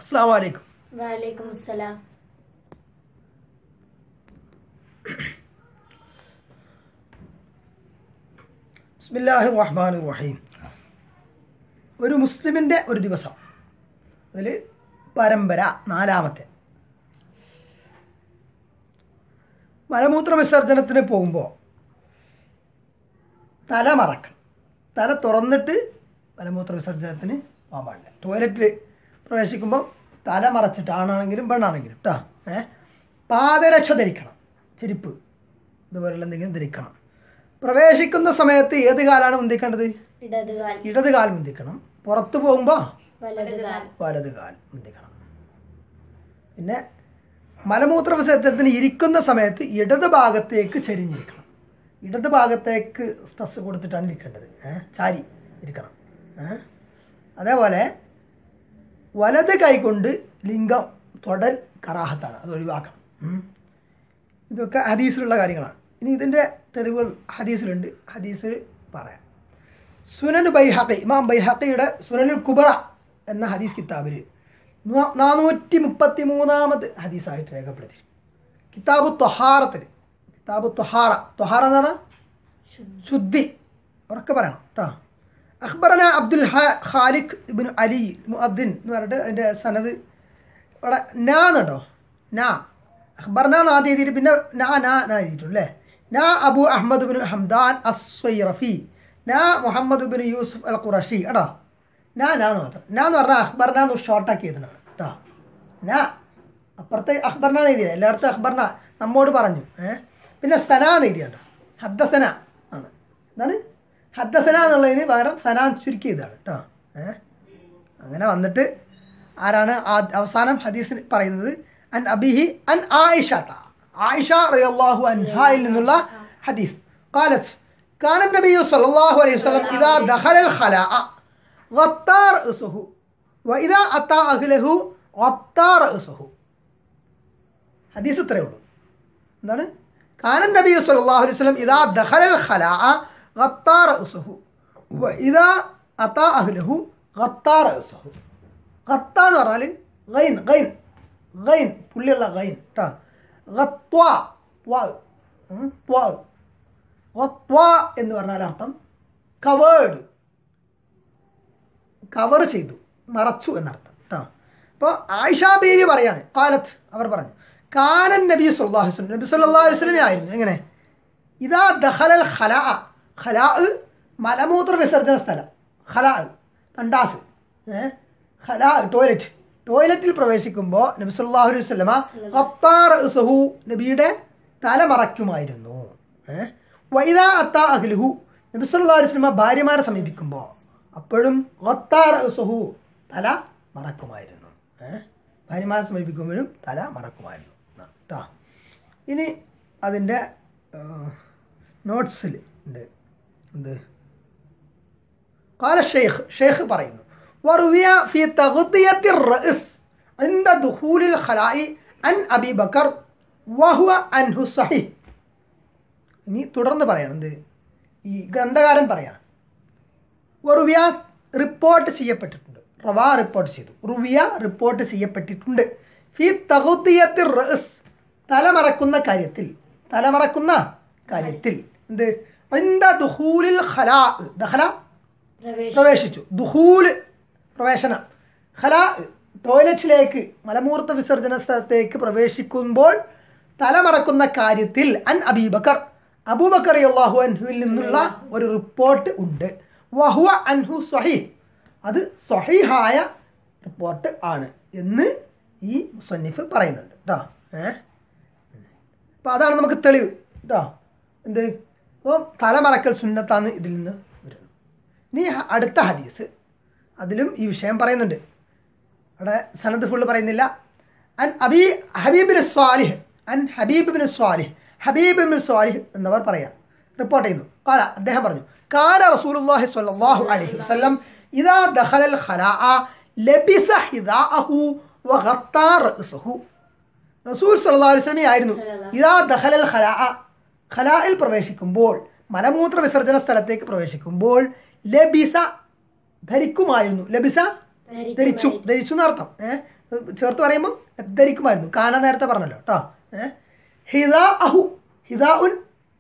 അസ്സാം വലൈക്കും വാലേക്കും അസ്സലാം ബിസ്മില്ലാഹി റഹ്മാൻ റഹീം ഒരു മുസ്ലിമിൻ്റെ ഒരു ദിവസം അതിൽ പരമ്പര നാലാമത്തെ മലമൂത്ര വിസർജനത്തിന് പോകുമ്പോൾ തല മറക്കണം തല തുറന്നിട്ട് മലമൂത്ര വിസർജനത്തിന് പോകാൻ പാടില്ല ടോയ്ലറ്റിൽ പ്രവേശിക്കുമ്പോൾ തല മറച്ചിട്ട് ആണാണെങ്കിലും പെണ്ണാണെങ്കിലും കേട്ടോ ഏ പാദരക്ഷ ധരിക്കണം ചെരുപ്പ് ഇതുപോലുള്ള എന്തെങ്കിലും ധരിക്കണം പ്രവേശിക്കുന്ന സമയത്ത് ഏത് കാലാണ് മുന്തിക്കേണ്ടത് ഇടതുകാൽ ഇടത് കാൽ മുന്തിക്കണം പുറത്തു പോകുമ്പോൾ വലതുകാൽ വലത് കാൽ മുന്തിക്കണം പിന്നെ മലമൂത്ര വിസർജനത്തിന് ഇരിക്കുന്ന സമയത്ത് ഇടത് ഭാഗത്തേക്ക് ചെരിഞ്ഞിരിക്കണം ഇടത് ഭാഗത്തേക്ക് സ്ട്രെസ് കൊടുത്തിട്ടാണ് ഇരിക്കേണ്ടത് ഏ? ചാരി ഇരിക്കണം ഏ? അതേപോലെ വലത് കൈ കൊണ്ട് ലിംഗം തൊടൽ കറാഹത്താണ് അത് ഒഴിവാക്കണം ഉം. ഇതൊക്കെ ഹദീസിലുള്ള കാര്യങ്ങളാണ് ഇനി ഇതിൻ്റെ തെളിവുകൾ ഹദീസിലുണ്ട് ഹദീസിൽ പറയാം സുനൻ ബൈഹഖി ഇമാം ബൈഹഖിയുടെ സുനനുൽ കുബറ എന്ന ഹദീസ് കിതാബിൽ നാനൂറ്റി മുപ്പത്തി മൂന്നാമത് ഹദീസായിട്ട് രേഖപ്പെടുത്തി കിതാബ് തൊഹാറത്തിൽ കിതാബ് തൊഹാറ തൊഹാറ എന്ന് പറഞ്ഞാൽ ശുദ്ധി ഉറക്കെ പറയണം കേട്ടോ അഖ്ബറന അബ്ദുൽ ഹ- ഖാലിഖ് ഇബിൻ അലി മുഅദ്ദിൻ എന്ന് പറഞ്ഞിട്ട് അതിൻ്റെ സനത് ഇവിടെ നാ എന്നുണ്ടോ നാ അഖ്ബർന നാ എഴുതിയിട്ട് പിന്നെ നാ നാ നാ എഴുതിയിട്ടു അല്ലേ നാ അബു അഹമ്മദ് ബിൻ ഹംദാൻ അസ്വൈറഫി നാ മുഹമ്മദ് ബിൻ യൂസുഫ് അൽ ഖുറഷി എടാ നാ നാ എന്ന് മാത്രം നാ എന്ന് പറഞ്ഞാൽ അഖ്ബർന എന്ന് ഷോർട്ടാക്കി എഴുതണം കേട്ടോ നാ അപ്പുറത്ത് അഖ്ബർന എന്ന് എഴുതിയില്ല എല്ലായിടത്തും അഖ്ബർന നമ്മോട് പറഞ്ഞു ഏഹ് പിന്നെ സന എന്ന് എഴുതിയുണ്ട് ഹദ്ദസന ആണ് എന്താണ് ഹദ്ദസന എന്നുള്ളതിന് പകരം സന ചുരുക്കി എഴുതാണ് കേട്ടോ ഏഹ് അങ്ങനെ വന്നിട്ട് ആരാണ് ആ- അവസാനം ഹദീസിൽ പറയുന്നത് അൻ അബിഹി അൻ ആയിഷത ആയിഷ റളിയല്ലാഹു അൻഹായിൽ നിന്നുള്ള ഹദീസ് قالت كان النبي صلى الله عليه وسلم إذا دخل الخلاء غطى رأسه وإذا أتى أهله غطى رأسه ഹദീസ് ഇത്രയേ ഉള്ളൂ എന്താണ് കാനൻ നബി സല്ലല്ലാഹു അലൈഹി വസല്ലം ഇദാ ദഖലൽ ഖലാഅ ഗത്താ റഅസഹു വഇദാ അതാ അഹ്ലഹു ഗത്താ റഅസഹു ഗത്ത എന്ന് പറഞ്ഞാൽ ഗൈൻ ഗൈൻ ഗൈൻ പുള്ളിയുള്ള ഗൈൻ കേട്ടോ ഗത്വ ത്വ ഉം, ത്വ ഗത്വ എന്ന് പറഞ്ഞാൽ അർത്ഥം കവേർഡ് കവർ ചെയ്തു മറച്ചു എന്നർത്ഥം കേട്ടോ അപ്പോൾ ആയിഷ ബീവി പറയാണ് കാലത്ത് അവർ പറഞ്ഞു കാനൻ നബി സല്ലല്ലാഹു അലൈഹി വസല്ലം നബി സല്ലല്ലാഹു അലൈഹി വസല്ലം ആയിരുന്നു എങ്ങനെ ഇതാ ദഖലൽ ഖലാ ഖലാ മലമൂത്ര വിസർജന സ്ഥലം ഖലാ തണ്ടാസ് ഏ ഖലാ ടോയ്ലറ്റ് ടോയ്ലറ്റിൽ പ്രവേശിക്കുമ്പോൾ നബി സല്ലല്ലാഹു അലൈഹി വസല്ലമ ഖത്താ റഅ്സഹു നബിയുടെ തല മറയ്ക്കുമായിരുന്നു ഏ വൈദാ അത്താ അഹ്ലുഹു നബി സല്ലല്ലാഹു അലൈഹി വസല്ലമ ഭാര്യമാരെ സമീപിക്കുമ്പോൾ അപ്പോഴും ഖത്താ റഅ്സഹു തല മറക്കുമായിരുന്നു ഏ ഭാര്യമാരെ സമീപിക്കുമ്പോഴും തല മറക്കുമായിരുന്നു കേട്ടോ ഇനി അതിൻ്റെ നോട്ട്സിൽ ഉണ്ട് എന്ത് قال الشيخ شيخ പറയുന്നു وروي في تغطية الرأس عند دخول الخلاء عن أبي بكر وهو عنه صحيح ഇനി തുടർന്ന് പറയണം എന്ത് ഈ ഗ്രന്ഥകാരൻ പറയാണ് റുവിയ റിപ്പോർട്ട് ചെയ്യപ്പെട്ടിട്ടുണ്ട് റവാ റിപ്പോർട്ട് ചെയ്തു റുവിയ റിപ്പോർട്ട് ചെയ്യപ്പെട്ടിട്ടുണ്ട് ഫി തകുത്തിയത്തിൽ റസ് തലമറക്കുന്ന കാര്യത്തിൽ തലമറക്കുന്ന കാര്യത്തിൽ എന്ത് എന്താ ദുഹൂലിൽ ഖലാ ദഖല പ്രവേശ പ്രവേശിച്ചു ദുഹൂല് പ്രവേശനം ഖലാ ടോയ്ലറ്റിലേക്ക് മലമൂർത്ത വിസർജന സ്ഥലത്തേക്ക് പ്രവേശിക്കുമ്പോൾ തലമറക്കുന്ന കാര്യത്തിൽ അൻ അബീബക്കർ അബൂബക്കർ അള്ളാഹു അൻഹുവിൽ നിന്നുള്ള ഒരു റിപ്പോർട്ട് ഉണ്ട് വഹുവ അൻഹു സ്വഹീഹ് അത് സ്വഹീഹായ റിപ്പോർട്ട് ആണ് എന്ന് ഈ മുസന്നിഫ് പറയുന്നുണ്ട് കേട്ടോ ഏഹ് അപ്പോൾ അതാണ് നമുക്ക് തെളിവ് കേട്ടോ എന്ത് അപ്പോൾ തലമറക്കൽ സുന്നത്താന്ന് ഇതിൽ നിന്ന് വരുന്നു ഇനി ഹ- അടുത്ത ഹദീസ് അതിലും ഈ വിഷയം പറയുന്നുണ്ട് അവിടെ സനദ് ഫുള്ള് പറയുന്നില്ല അൻ അബി ഹബീബിന് സ്വാലിഹ് അൻ ഹബീബിന് സ്വാലിഹ് ഹബീബിന് സ്വാലിഹ് എന്നവർ പറയാം റിപ്പോർട്ട് ചെയ്യുന്നു കാല അദ്ദേഹം പറഞ്ഞു കാല റസൂലുള്ളാഹി സ്വല്ലല്ലാഹു അലൈഹി വസല്ലം ഇദാ ദഖലൽ ഖലാഅ ലബിസ ഹിദാഅഹു വഗത്താ റഅസഹു റസൂൽ സല്ലല്ലാഹു അലൈഹി വസല്ലം ആയിരുന്നു ഇദാ ദഖലൽ ഖലാഅ ഖലായിൽ പ്രവേശിക്കുമ്പോൾ മലമൂത്ര വിസർജന സ്ഥലത്തേക്ക് പ്രവേശിക്കുമ്പോൾ ലബിസ ധരിക്കുമായിരുന്നു ലബിസ ധരിച്ചു ധരിച്ചു എന്നർത്ഥം ഏഹ് ചേർത്ത് പറയുമ്പോൾ ധരിക്കുമായിരുന്നു കാന നേരത്തെ പറഞ്ഞല്ലോ കേട്ടോ ഏഹ് ഹിദാ അഹു ഹിദാ ഉൻ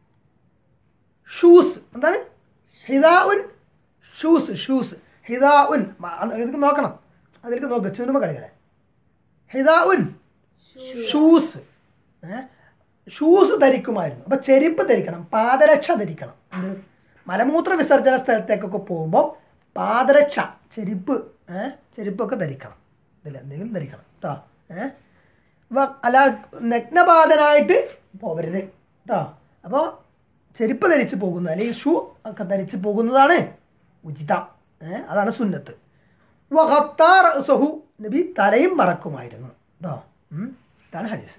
ഷൂസ് എന്താണ് ഹിദാ ഉൻ ഷൂസ് ഷൂസ് ഹിദാ ഉൻ ഇതിലേക്ക് നോക്കണം അതിലേക്ക് നോക്ക് ചുരുമ കളികളെ ഹിദാ ഉൻ ഷൂസ് ഏഹ് ഷൂസ് ധരിക്കുമായിരുന്നു അപ്പം ചെരുപ്പ് ധരിക്കണം പാദരക്ഷ ധരിക്കണം എന്ത് മലമൂത്ര വിസർജന സ്ഥലത്തേക്കൊക്കെ പോകുമ്പോൾ പാദരക്ഷ ചെരുപ്പ് ഏഹ് ചെരുപ്പൊക്കെ ധരിക്കണം ഇതിൽ എന്തെങ്കിലും ധരിക്കണം കേട്ടോ ഏഹ് അപ്പോൾ അല്ല നഗ്നപാതനായിട്ട് പോകരുത് കേട്ടോ അപ്പോൾ ചെരുപ്പ് ധരിച്ച് പോകുന്നത് അല്ലെങ്കിൽ ഷൂ ഒക്കെ ധരിച്ച് പോകുന്നതാണ് ഉചിതം ഏഹ് അതാണ് സുന്നത്ത് വഹത്താർ സഹു നബി തലയും മറക്കുമായിരുന്നു കേട്ടോ ഉം. ഇതാണ് ഹദീസ്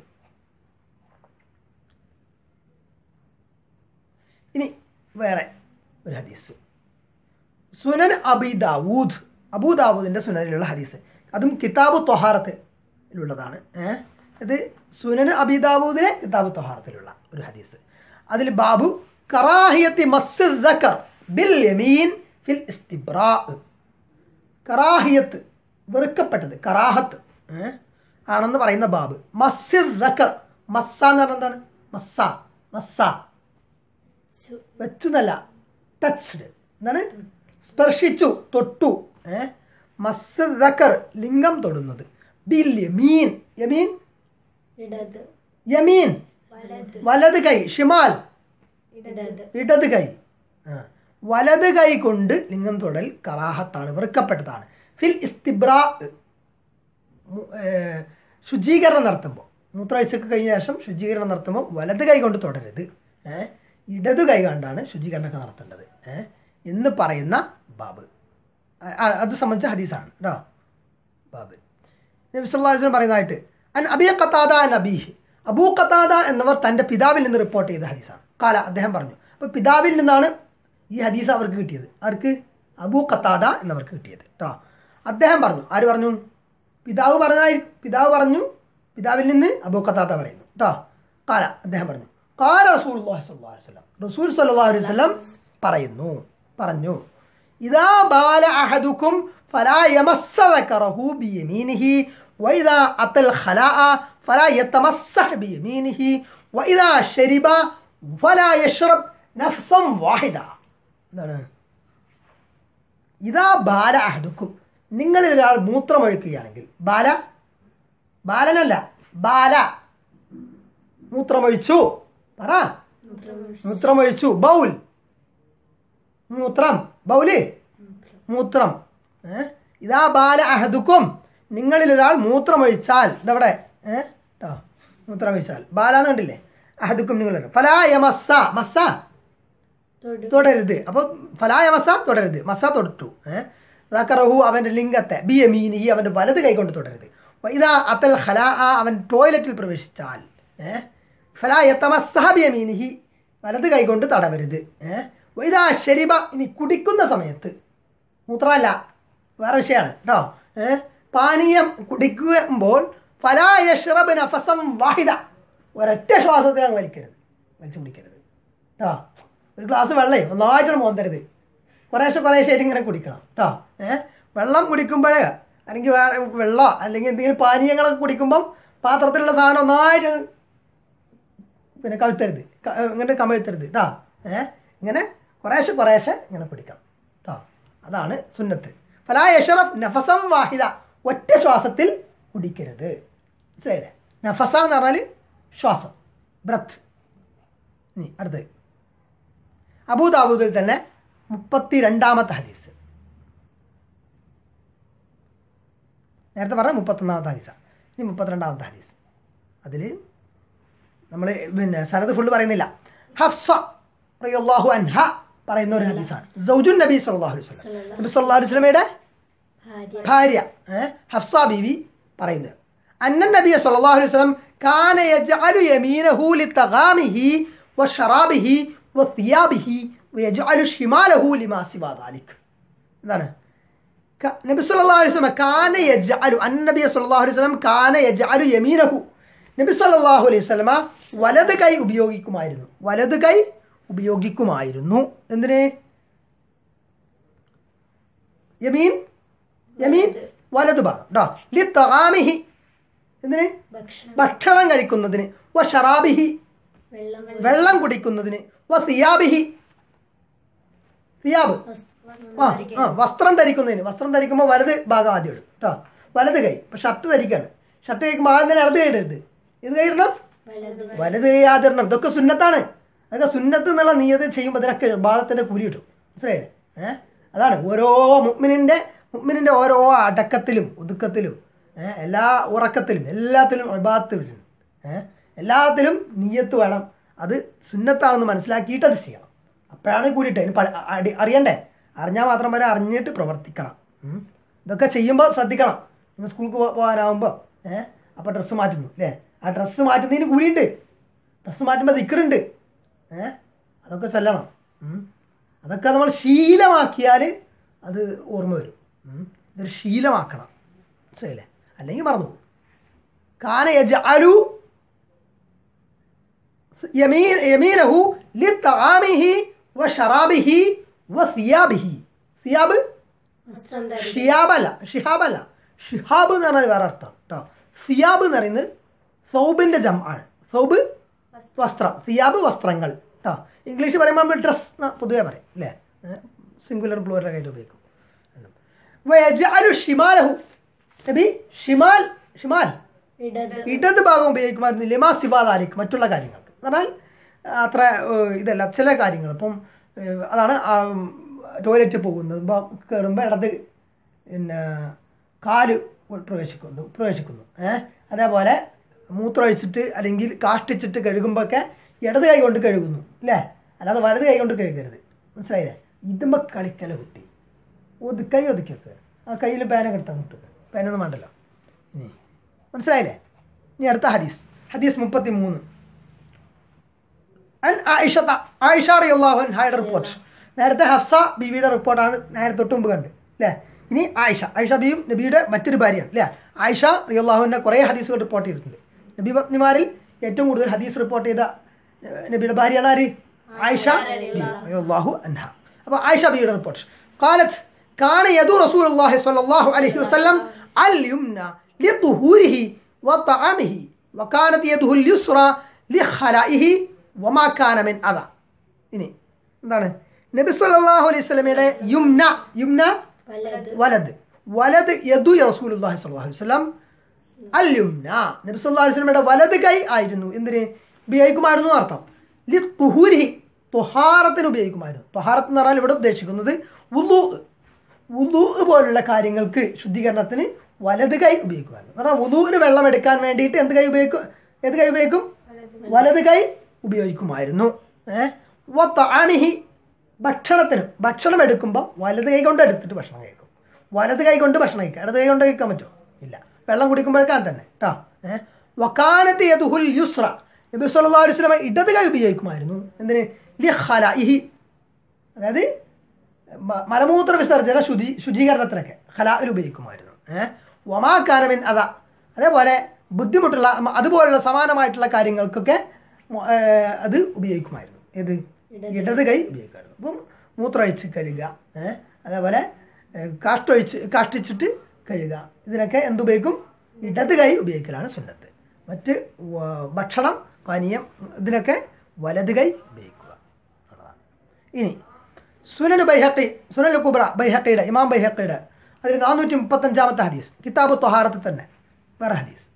ഇനി വേറെ ഒരു ഹദീസ് സുനൻ അബി ദാവൂദ് അബൂ ദാവൂദിൻ്റെ സുനനിലുള്ള ഹദീസ് അതും കിതാബ് തൊഹാറത്തിലുള്ളതാണ് ഏഹ് ഇത് സുനൻ അബി ദാവൂദിലെ കിതാബ് തൊഹാറത്തിലുള്ള ഒരു ഹദീസ് അതിൽ ബാബു കറാഹിയത്തി മസ്ദർ ബിൽ യമീൻ ഫിൽ ഇസ്തിബ്രാ കറാഹിയത്ത് വെറുക്കപ്പെട്ടത് കറാഹത്ത് ഏഹ് ആണെന്ന് പറയുന്ന ബാബ് മസ്ദർ മസ്സ എന്ന് പറഞ്ഞാൽ എന്താണ് മസ്സ മസ്സ ചു- വെച്ചുന്നല്ല ടച്ച്ഡ് എന്താണ് സ്പർശിച്ചു തൊട്ടു ഏ മസ്ദക്കർ ലിംഗം തൊടുന്നത് ബിൽ യമീൻ യമീൻ ഇടത് യമീൻ വലത് വലത് കൈ ഷിമാൽ ഇടത് ഇടത് കൈ ആ. വലത് കൈ കൊണ്ട് ലിംഗം തൊടൽ കറാഹത്താണ് വെറുക്കപ്പെട്ടതാണ് ഫിൽ ഇസ്തിബ്രാ മു- ഏ, ശുചീകരണം നടത്തുമ്പോൾ മൂത്രവാഴ്ചക്ക് കഴിഞ്ഞ ശേഷം ശുചീകരണം നടത്തുമ്പോൾ വലത് കൈ കൊണ്ട് തുടരരുത് ഏ, ഇടത് കൈ കൊണ്ടാണ് ശുചീകരണമൊക്കെ നടത്തേണ്ടത് ഏ, എന്ന് പറയുന്ന ബാബ് ആ- ആ- അത് സംബന്ധിച്ച ഹദീസാണ് കേട്ടോ ബാബ് നബി സല്ലല്ലാഹു അലൈഹി വസല്ലം പറയുന്നതായിട്ട് അൻ അബിയ ഖത്താദ അൻ അബീഹ് അബൂ ഖത്താദ എന്നവർ തൻ്റെ പിതാവിൽ നിന്ന് റിപ്പോർട്ട് ചെയ്ത ഹദീസാണ് കാല അദ്ദേഹം പറഞ്ഞു അപ്പോൾ പിതാവിൽ നിന്നാണ് ഈ ഹദീസ് അവർക്ക് കിട്ടിയത് ആർക്ക് അബൂ ഖത്താദ എന്നവർക്ക് കിട്ടിയത് കേട്ടോ അദ്ദേഹം പറഞ്ഞു ആര് പറഞ്ഞു പിതാവ് പറഞ്ഞായി പിതാവ് പറഞ്ഞു പിതാവിൽ നിന്ന് അബൂ ഖത്താദ പറയുന്നു കേട്ടോ കാല അദ്ദേഹം പറഞ്ഞു കാല റസൂൽ സല്ലല്ലാഹു അലൈഹി വസല്ലം റസൂൽ സല്ലല്ലാഹു അലൈഹി വസല്ലം പറയുന്നു പറഞ്ഞു ഇതാ ബാല അഹദുക്കും ഫലാ യമസ്സ ദക്കറഹു ബിയമീനിഹി വഇദാ അത്തൽ ഖലാഅ ഫലാ യതമസ്സഹ് ബിയമീനിഹി വഇദാ ശരിബ ഫലാ യശ്റബ് നഫ്സം വാഹിദ എന്താണ് ഇതാ ബാല അഹദുക്കും നിങ്ങളിൽ ഒരാൾ മൂത്രമൊഴിക്കുകയാണെങ്കിൽ ബാല ബാലനല്ല ബാല മൂത്രമൊഴിച്ചു പറ മൂത്രമൊഴിച്ചു ബൗൽ മൂത്രം ബൗല് മൂത്രം ഏ? ഇതാ ബാല അഹദുക്കും നിങ്ങളിൽ ഒരാൾ മൂത്രമൊഴിച്ചാൽ ഇതവിടെ ഏ ട്ടോ മൂത്രമൊഴിച്ചാൽ ബാല എന്ന് കണ്ടില്ലേ അഹദുക്കും നിങ്ങൾ ഫലായ മസ്സ മസ്സ തൊടു തുടരുത് അപ്പോൾ ഫലായ മസ തുടരുത് മസ തൊട്ടു ഏഹ് റഹു അവൻ്റെ ലിംഗത്തെ ബി എമീനി അവൻ്റെ വലത് കൈ കൊണ്ട് തുടരുത് ഇതാ അത്തൽ ഹലാ അവൻ ടോയ്ലറ്റിൽ പ്രവേശിച്ചാൽ ഏഹ് ഫലായ തമസ്സഹ ബി എമീനിഹി വലത് കൈ കൊണ്ട് തടവരുത് ഏഹ് ഇതാ ശരിബ ഇനി കുടിക്കുന്ന സമയത്ത് മൂത്രമല്ല വേറെ വിഷയമാണ് കേട്ടോ ഏഹ് പാനീയം കുടിക്കുമ്പോൾ ഫലായ ഷിറബ് നഫസം വാഹിദ ഒരൊറ്റ ശ്വാസത്തിൽ അങ്ങ് വലിക്കരുത് വലിച്ചു കുടിക്കരുത് കേട്ടോ ഒരു ഗ്ലാസ് വെള്ളേ ഒന്നായിട്ടൊരു മോന്തരുത് കുറേശ്ശെ കുറേശ്ശെ ആയിട്ട് ഇങ്ങനെ കുടിക്കണം കേട്ടോ ഏഹ് വെള്ളം കുടിക്കുമ്പോഴേ അല്ലെങ്കിൽ വേറെ വെള്ളമോ അല്ലെങ്കിൽ എന്തെങ്കിലും പാനീയങ്ങളൊക്കെ കുടിക്കുമ്പം പാത്രത്തിലുള്ള സാധനം ഒന്നായിട്ട് പിന്നെ കഴുത്തരുത് ക- ഇങ്ങനെ കമഴ്ത്തരുത് കേട്ടോ ഏഹ് ഇങ്ങനെ കുറേശ്ശെ കുറേശ്ശെ ഇങ്ങനെ കുടിക്കണം കേട്ടോ അതാണ് സുന്നത്ത് ഫലാ യഷറഫ് നഫസം വാഹിദ ഒറ്റ ശ്വാസത്തിൽ കുടിക്കരുത് മനസ്സിലായില്ലേ നഫസ എന്ന് പറഞ്ഞാൽ ശ്വാസം ബ്രത്ത് ഇനി അടുത്തത് അബൂദാബൂദിൽ തന്നെ മുപ്പത്തി രണ്ടാമത്തെ ഹദീസ് നേരത്തെ പറഞ്ഞ മുപ്പത്തൊന്നാമത്തെ ഹദീസാണ് ഇനി മുപ്പത്തിരണ്ടാമത്തെ ഹദീസ് അതിൽ നമ്മൾ പിന്നെ സനത് ഫുള്ള് പറയുന്നില്ല ഹഫ്സ റളിയല്ലാഹു അൻഹ പറയുന്ന ഒരു ഹദീസാണ് സൗജുൻ നബി സല്ലല്ലാഹു അലൈഹി വസല്ലം നബി സല്ലല്ലാഹു അലൈഹി വസല്ലമയുടെ ഭാര്യ ഭാര്യ ഏ, ഹഫ്സ ബീവി പറയുന്നത് അന്നൻ നബി സല്ലല്ലാഹു അലൈഹി വസല്ലം കാന യജ്അലു യമീനഹു ലിതഗാമിഹി വശറാബിഹി വസിയാബിഹി വയജ്അലു ഷിമാലഹു ലിമാ സിവാ ദാലിക് എന്താണ് ക- നബി സല്ലല്ലാഹു അലൈഹി വസല്ലം കാന യജ്അലു അന്നബി സല്ലല്ലാഹു അലൈഹി വസല്ലം കാന യജ്അലു യമീനഹു നബി സല്ലല്ലാഹു അലൈഹി വസല്ലമ വലത് കൈ ഉപയോഗിക്കുമായിരുന്നു വലത് കൈ ഉപയോഗിക്കുമായിരുന്നു എന്തിന് യമീൻ യമീൻ വലതു ഭാഗം കേട്ടോ ലി തഹാമിഹി എന്തിന് ഭക്ഷണം ഭക്ഷണം കഴിക്കുന്നതിന് വ ഷറാബിഹി വെള്ളം വെള്ളം കുടിക്കുന്നതിന് വ സിയാബിഹി സിയാബ് ആ ആ വസ്ത്രം ധരിക്കുന്നതിന് വസ്ത്രം ധരിക്കുമ്പോൾ വലത് ഭാഗം ആദ്യം ഇടും കേട്ടോ വലത് കൈ ഇപ്പം ഷർട്ട് ധരിക്കാണ് ഷർട്ട് കഴിക്കുമ്പോൾ ആദ്യം തന്നെ ഇടത് കൈ ഇടരുത് ഇത് കൈ ഇടണം വലത് വലത് കൈ ആദ്യം ഇടണം ഇതൊക്കെ സുന്നത്താണ് അതൊക്കെ സുന്നത്ത് എന്നുള്ള നിയത ചെയ്യുമ്പോൾ ഇതിനൊക്കെ ഭാഗത്തിൻ്റെ കുരി കിട്ടും മനസ്സിലായില്ലേ ഏഹ് അതാണ് ഓരോ മുഗ്മിനിൻ്റെ മുഗ്മിനിൻ്റെ ഓരോ അടക്കത്തിലും ഒതുക്കത്തിലും ഏഹ് എല്ലാ ഉറക്കത്തിലും എല്ലാത്തിലും വിഭാഗത്തിലും ഏഹ് എല്ലാത്തിലും നീയത്ത് വേണം അത് സുന്നത്താണെന്ന് മനസ്സിലാക്കിയിട്ട് അത് ചെയ്യണം അപ്പോഴാണ് കൂലിട്ട് അതിന് പ- അടി- അറിയണ്ടേ അറിഞ്ഞാൽ മാത്രം വരെ അറിഞ്ഞിട്ട് പ്രവർത്തിക്കണം ഉം. ഇതൊക്കെ ചെയ്യുമ്പോൾ ശ്രദ്ധിക്കണം നിങ്ങൾ സ്കൂൾക്ക് പോകാനാവുമ്പോൾ ഏഹ് അപ്പോൾ ഡ്രസ്സ് മാറ്റുന്നു അല്ലേ ആ ഡ്രസ്സ് മാറ്റുന്നതിന് കൂലിയുണ്ട് ഡ്രസ്സ് മാറ്റുമ്പോൾ ദിക്കറുണ്ട് ഏഹ് അതൊക്കെ ചൊല്ലണം ഉം. അതൊക്കെ നമ്മൾ ശീലമാക്കിയാൽ അത് ഓർമ്മ വരും ഉം. ഇതൊരു ശീലമാക്കണം മനസ്സിലായില്ലേ അല്ലെങ്കിൽ മറന്നു പോകും കാന യജ്അലു യമീൻ യമീനഹു ലിത്തആമിഹി വശറാബിഹി വസിയാബിഹി സിയാബ് വസ്ത്രം ധരിക്കും ഷിയാബല്ല ഷിഹാബല്ല ഷിഹാബ് എന്ന് പറഞ്ഞാൽ വേറെ അർത്ഥം കേട്ടോ സിയാബ് എന്ന് പറയുന്നത് സൗബിൻ്റെ ജം ആണ് സൗബ് വസ്ത്രം സിയാബ് വസ്ത്രങ്ങൾ കേട്ടോ ഇംഗ്ലീഷ് പറയുമ്പോൾ നമ്മൾ ഡ്രസ് പൊതുവെ പറയും അല്ലേ സിംഗുലർ പ്ലൂറലൊക്കെ ആയിട്ട് ഉപയോഗിക്കും വയജഅലു ഷിമാലഹു നബി ഷിമാൽ ഷിമാൽ ഇടത് ഇടത് ഭാഗം ഉപയോഗിക്കുമായിരുന്നു ലിമാ സിബാദാലിക്ക് മറ്റുള്ള കാര്യങ്ങൾക്ക് എന്ന് പറഞ്ഞാൽ അത്ര ഏഹ്, ഇതല്ല ചില കാര്യങ്ങൾ ഇപ്പം ഏഹ്, അതാണ് ടോയ്ലറ്റ് പോകുന്നത് കയറുമ്പോൾ ഇടത് പിന്നെ കാല് പ്രവേശിക്കുന്നു പ്രവേശിക്കുന്നു ഏഹ് അതേപോലെ മൂത്രമൊഴിച്ചിട്ട് അല്ലെങ്കിൽ കാഷ്ടിച്ചിട്ട് കഴുകുമ്പോഴൊക്കെ ഇടത് കൈ കൊണ്ട് കഴുകുന്നു അല്ലേ അല്ലാതെ വലത് കൈ കൊണ്ട് കഴുകരുത് മനസ്സിലായില്ലേ ഇതുമ്പോൾ കളിക്കല കുട്ടി ഒതു കൈ ഒതുക്കിയൊക്കെ ആ കയ്യിൽ പേന എടുത്താൽ മുട്ടുക പേനൊന്നും വേണ്ടല്ലോ ഇനി മനസ്സിലായില്ലേ ഇനി അടുത്ത ഹദീസ് ഹദീസ് മുപ്പത്തി മൂന്ന് അൻ ആയിഷ ആയിഷ റളിയല്ലാഹു അൻഹയുടെ റിപ്പോർട്ട് നേരത്തെ ഹഫ്സ ബീവിയുടെ റിപ്പോർട്ടാണ് നേരത്തെ തൊട്ട് മുമ്പ് കണ്ട് അല്ലേ ഇനി ആയിഷ ആയിഷ ബിയും നബിയുടെ മറ്റൊരു ഭാര്യയാണ് അല്ലേ ആയിഷ റിയല്ലാഹുവിനെ കുറേ ഹദീസുകൾ റിപ്പോർട്ട് ചെയ്തിട്ടുണ്ട് നബി പത്നിമാരിൽ ഏറ്റവും കൂടുതൽ ഹദീസ് റിപ്പോർട്ട് ചെയ്ത ഏഹ്, നബിയുടെ ഭാര്യയാണ് ആര് ആയിഷ റളിയല്ലാഹു അൻഹ അപ്പോൾ ആയിഷ ബിയുടെ റിപ്പോർട്ട് قالت كان يدو رسول الله صلى الله عليه وسلم اليمنى لطهوره وطعامه وكانت يده اليسرى لخلائه وما كان من أذى ഇനി എന്താണ് നബി സല്ലല്ലാഹു അലൈഹി വസല്ലമയുടെ യുംന യുംന വലത് വലത് വലത് യദു റസൂലുള്ളാഹി സ്വല്ലല്ലാഹു അലൈഹി വസല്ലം അൽ യുംന നബി സല്ലല്ലാഹു അലൈഹി വസല്ലമയുടെ വലത് കൈ ആയിരുന്നു എന്തിന് ഉപയോഗിക്കുമായിരുന്നു എന്ന് അർത്ഥം ലി തുഹൂരിഹി തുഹാറത്തിന് ഉപയോഗിക്കുമായിരുന്നു തുഹാറത്ത് എന്ന് പറഞ്ഞാൽ ഇവിടെ ഉദ്ദേശിക്കുന്നത് വുളു വുളു പോലുള്ള കാര്യങ്ങൾക്ക് ശുദ്ധീകരണത്തിന് വലത് കൈ ഉപയോഗിക്കുമായിരുന്നു എന്ന് പറഞ്ഞാൽ വുളുവിന് വെള്ളം എടുക്കാൻ വേണ്ടിയിട്ട് എന്ത് കൈ ഉപയോഗിക്കും ഏത് കൈ ഉപയോഗിക്കും വലത് കൈ ഉപയോഗിക്കുമായിരുന്നു ഏഹ് വത്തഅമിഹി ഭക്ഷണത്തിന് ഭക്ഷണം എടുക്കുമ്പോൾ വലത് കൈ കൊണ്ട് എടുത്തിട്ട് ഭക്ഷണം കഴിക്കും വലത് കൈ കൊണ്ട് ഭക്ഷണം കഴിക്കുക ഇടത് കൈ കൊണ്ട് കഴിക്കാൻ പറ്റുമോ ഇല്ല വെള്ളം കുടിക്കുമ്പോഴേക്കാൻ തന്നെ കേട്ടോ ഏഹ് വക്കാനത്ത് യദുഹുൽ യുസ്ര നബി സല്ലല്ലാഹു അലൈഹി വസല്ലം ഇടത് കൈ ഉപയോഗിക്കുമായിരുന്നു എന്തിന് ലി ഖലഇഹി അതായത് മ- മലമൂത്ര വിസർജന ശുചി ശുചീകരണത്തിനൊക്കെ ഖലായിൽ ഉപയോഗിക്കുമായിരുന്നു ഏഹ് വമാക്കാനമിൻ അത അതേപോലെ ബുദ്ധിമുട്ടുള്ള മ- അതുപോലുള്ള സമാനമായിട്ടുള്ള കാര്യങ്ങൾക്കൊക്കെ മ- ഏഹ് അത് ഉപയോഗിക്കുമായിരുന്നു ഏത് ഇടത് കൈ ഉപയോഗിക്കുമായിരുന്നു അപ്പം മൂത്രമൊഴിച്ച് കഴുകുക ഏഹ് അതേപോലെ ഏഹ് കാഷ്ടൊഴിച്ച് കാഷ്ടിച്ചിട്ട് കഴുകുക ഇതിനൊക്കെ എന്തുപയോഗിക്കും ഇടത് കൈ ഉപയോഗിക്കലാണ് സുന്നത്ത് മറ്റ് വ- ഭക്ഷണം പാനീയം ഇതിനൊക്കെ വലത് കൈ ഉപയോഗിക്കുക എന്നുള്ളതാണ് ഇനി സുനൻ ബൈഹക്കി സുനൽ കുബ്ര ബൈഹക്കിയുടെ ഇമാം ബൈഹക്കിയുടെ അതിൽ നാനൂറ്റി മുപ്പത്തഞ്ചാമത്തെ ഹദീസ് കിതാബ് തൊഹാറത്തിൽ തന്നെ വേറെ ഹദീസ്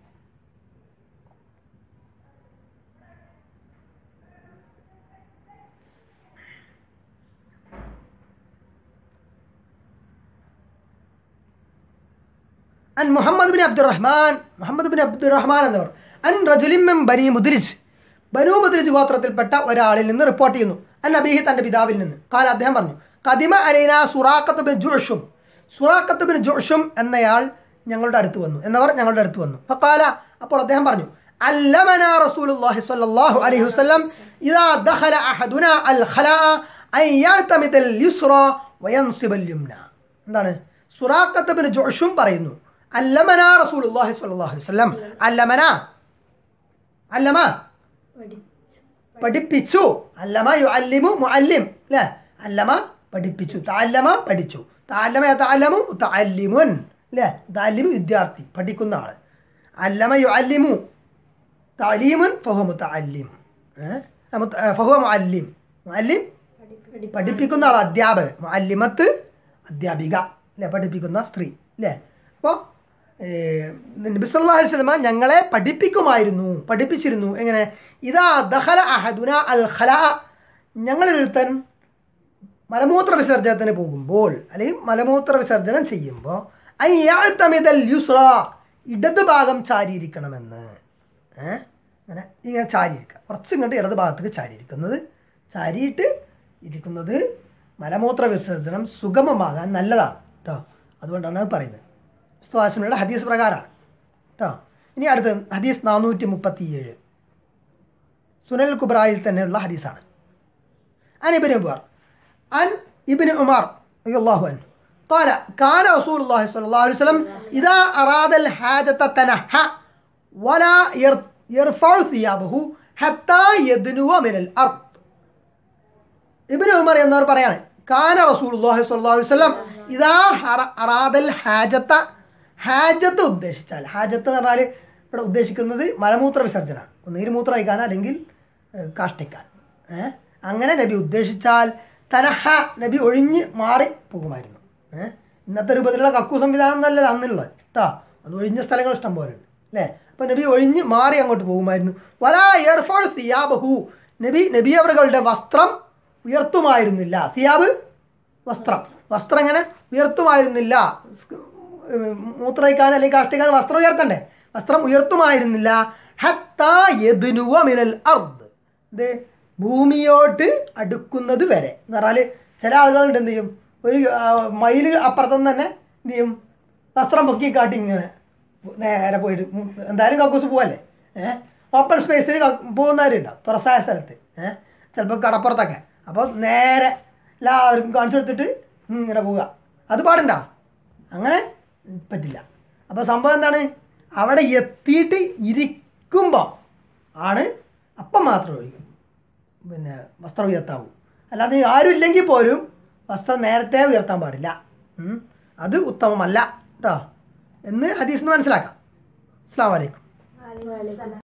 അൻ മുഹമ്മദ് ബിൻ അബ്ദുറഹ്മാൻ മുഹമ്മദ് ബിൻ അബ്ദുറഹ്മാൻ എന്നവർ അൻ റജുലിം ബനി മുദ്രിജ് ബനു മുദ്രിജ് ഗോത്രത്തിൽപ്പെട്ട ഒരാളിൽ നിന്ന് റിപ്പോർട്ട് ചെയ്യുന്നു അൻ അബീഹി തന്റെ പിതാവിൽ നിന്ന് കാല അദ്ദേഹം പറഞ്ഞു കദിമ അലൈന സുറാഖത്ത് ബിൻ ജുഷും സുറാഖത്ത് ബിൻ ജുഷും എന്നയാൾ ഞങ്ങളുടെ അടുത്ത് വന്നു എന്നവർ ഞങ്ങളുടെ അടുത്ത് വന്നു ഫക്കാല അപ്പോൾ അദ്ദേഹം പറഞ്ഞു അല്ലമന റസൂലുള്ളാഹി സ്വല്ലല്ലാഹു അലൈഹി വസല്ലം ഇദാ ദഖല അഹദുന അൽ ഖലാ അൻ യഅ്തമിദൽ യുസ്റ വയൻസിബൽ യുംന എന്താണ് സുറാഖത്ത് ബിൻ ജുഷും പറയുന്നു അല്ലമന റസൂലുള്ളാഹി സ്വല്ലല്ലാഹു അലൈഹി വസല്ലം അല്ലമന അല്ലമ പഠിച്ചു പഠിപ്പിച്ചു അല്ലമ യുഅല്ലിമു മുഅല്ലിം അല്ലേ അല്ലമ പഠിപ്പിച്ചു തഅല്ലമ പഠിച്ചു തഅല്ലമ യതഅല്ലമു തഅല്ലിമുൻ അല്ലേ താലിമ് വിദ്യാർത്ഥി പഠിക്കുന്ന ആള് അല്ലമ യു അല്ലിമു താലീമുൻ ഫഹു മുത്തല്ലിം ഫഹു മുഅല്ലിം മുഅല്ലിം പഠിപ്പിക്കുന്ന ആൾ അധ്യാപകൻ മുഅല്ലിമത്ത് അധ്യാപിക അല്ലേ പഠിപ്പിക്കുന്ന സ്ത്രീ അല്ലേ അപ്പോൾ നബിസല്ലാഹു വസ്ലമ ഞങ്ങളെ പഠിപ്പിക്കുമായിരുന്നു പഠിപ്പിച്ചിരുന്നു എങ്ങനെ ഇതാ ദഹല അഹദുന അൽ ഖല ഞങ്ങളിലൊരുത്തൻ മലമൂത്ര വിസർജനത്തിന് പോകുമ്പോൾ അല്ലെങ്കിൽ മലമൂത്ര വിസർജനം ചെയ്യുമ്പോൾ അയ്യാഴ്ത്തമിതൽ യുസ്ര ഇടത് ഭാഗം ചാരിയിരിക്കണമെന്ന് ഏ അങ്ങനെ ഇങ്ങനെ ചാരിയിരിക്കുക കുറച്ച് ഇങ്ങോട്ട് ഇടത് ഭാഗത്തേക്ക് ചാരിയിരിക്കുന്നത് ചാരിയിട്ട് ഇരിക്കുന്നത് മലമൂത്ര വിസർജനം സുഗമമാകാൻ നല്ലതാണ് കേട്ടോ അതുകൊണ്ടാണ് അത് പറയുന്നത് വിശ്വാസനയുടെ ഹദീസ് പ്രകാരമാണ് കേട്ടോ ഇനി അടുത്ത ഹദീസ് നാനൂറ്റി മുപ്പത്തി ഏഴ് സുനൽ കുബ്രായിൽ തന്നെയുള്ള ഹദീസാണ് عن ابن عمر عن ابن عمر رضي الله عنه قال كان رسول الله صلى الله عليه وسلم إذا أراد الحاجة تنحى ولا ير- يرفع ثيابه حتى يدنو من الأرض ഇബിന് ഉമർ എന്നവർ പറയാണ് കാന റസൂലുള്ളാഹി സ്വല്ലല്ലാഹു അലൈഹി വസല്ലം ഇദാ ഹറ- അറാദൽ ഹാജത്ത ഹാജത്ത് ഉദ്ദേശിച്ചാൽ ഹാജത്ത് എന്ന് പറഞ്ഞാൽ ഇവിടെ ഉദ്ദേശിക്കുന്നത് മലമൂത്ര വിസർജന ഒന്നുകിൽ മൂത്രം അയക്കാൻ അല്ലെങ്കിൽ ഏഹ്, കാഷ്ടിക്കാൻ ഏഹ് അങ്ങനെ നബി ഉദ്ദേശിച്ചാൽ തനഹ നബി ഒഴിഞ്ഞ് മാറി പോകുമായിരുന്നു ഏഹ് ഇന്നത്തെ രൂപത്തിലുള്ള കക്കു സംവിധാനം എന്നല്ല അന്നുള്ളത് കേട്ടോ അത് ഒഴിഞ്ഞ സ്ഥലങ്ങൾ ഇഷ്ടം പോലെ ഉണ്ട് അല്ലേ അപ്പം നബി ഒഴിഞ്ഞ് മാറി അങ്ങോട്ട് പോകുമായിരുന്നു വലാ എയർഫോൾ സിയാബഹു നബി നബി അവരുടെ വസ്ത്രം ഉയർത്തുമായിരുന്നില്ല സിയാബ് വസ്ത്രം വസ്ത്രം ഇങ്ങനെ ഉയർത്തുമായിരുന്നില്ല ഏഹ് മൂത്രയിക്കാൻ അല്ലെങ്കിൽ കാഷ്ടിക്കാൻ വസ്ത്രം ഉയർത്തണ്ടേ വസ്ത്രം ഉയർത്തുമായിരുന്നില്ല ഹത്താ യദ്നുവ മിനൽ അർദ് ഇത് ഭൂമിയോട്ട് അടുക്കുന്നത് വരെ എന്ന് പറഞ്ഞാൽ ചില ആളുകളുണ്ട് എന്ത് ചെയ്യും ഒരു ആ, മൈല് അപ്പുറത്തുനിന്ന് തന്നെ എന്ത് ചെയ്യും വസ്ത്രം പൊക്കി കാട്ടി ഇങ്ങനെ നേരെ പോയിട്ട് ഉം, എന്തായാലും കക്കൂസ് പോവല്ലേ ഏഹ് ഓപ്പൺ സ്പേസിൽ പോകുന്നവരുണ്ടാവും തുറസായ സ്ഥലത്ത് ഏഹ് ചിലപ്പോൾ കടപ്പുറത്തൊക്കെ അപ്പോൾ നേരെ എല്ലാവർക്കും കാണിച്ചു കൊടുത്തിട്ട് ഉം, ഇങ്ങനെ പോവുക അത് പാടണ്ട അങ്ങനെ പറ്റില്ല അപ്പോൾ സംഭവം എന്താണ് അവിടെ എത്തിയിട്ട് ഇരിക്കുമ്പോൾ ആണ് അപ്പം മാത്രം ഒഴിക്കും പിന്നെ വസ്ത്രം ഉയർത്താവൂ അല്ലാതെ ആരും ഇല്ലെങ്കിൽ പോലും വസ്ത്രം നേരത്തെ ഉയർത്താൻ പാടില്ല ഉം. അത് ഉത്തമമല്ല കേട്ടോ എന്ന് ഹദീസിന് മനസ്സിലാക്കാം അസ്സാം വലൈക്കും വാലിക്കും